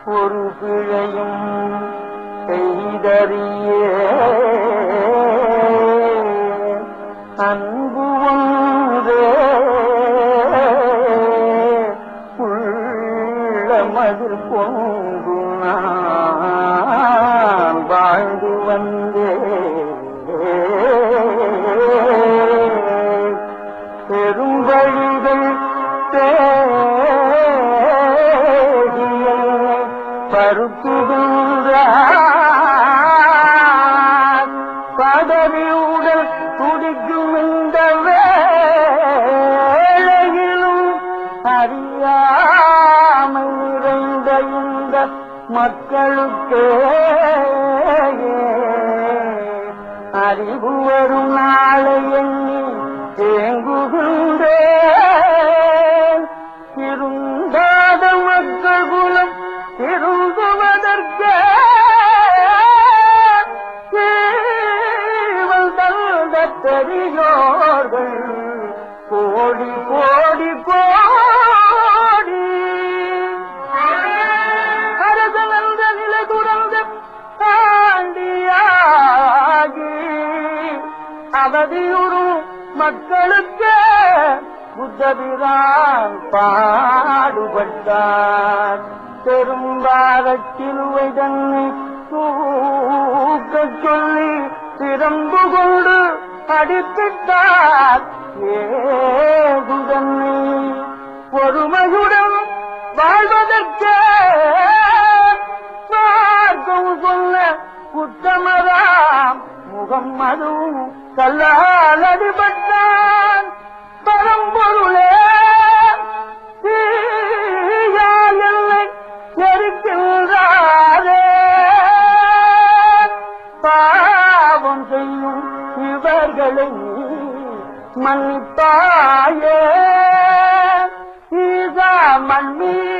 ஒரு பிழையும் செய்தறியே அன்பு ஒன்றே உள்ளமதில் கொண்டு நான் வாழ்ந்து வந்தேன் பெரும்பழிகள் தேடிய பருத்துகின்றார் பதவி உடல் துடிக்கும் இந்த வேளையிலும் அறியாமை நிறைந்த இந்த மக்களுக்கே அறிவு வரும் நாளை எண்ணி தேங்குகின்றேன் திருந்தாத மக்கள் குலம் திருந்துவதற்கே சேவல் தந்த பெரியோர்கள் கோடி கோடி கோடி அரசன் என்ற நிலை துறந்து தாண்டியாகி அவதியுறும் மக்களுக்கு புத்தபிரான் பாடுபட்டார் பெரும்பாகச் சிலுவை தன்னை தூக்கச் சொல்லி திறம்பு கொண்டு அடித்திட்டார் ஏகுதன்னை பொறுமையுடன் வாழ்வதற்கே மார்க்கம் சொன்ன உத்தமராம் முகம்மதும் கல்லால் அடிபட்டான் பரம்பொருளே தீயால் என்னை எரிக்கின்றாரே பாவம் செய்யும் இவர்களை மன்னிப்பாயே ஈசா மண்ணீர்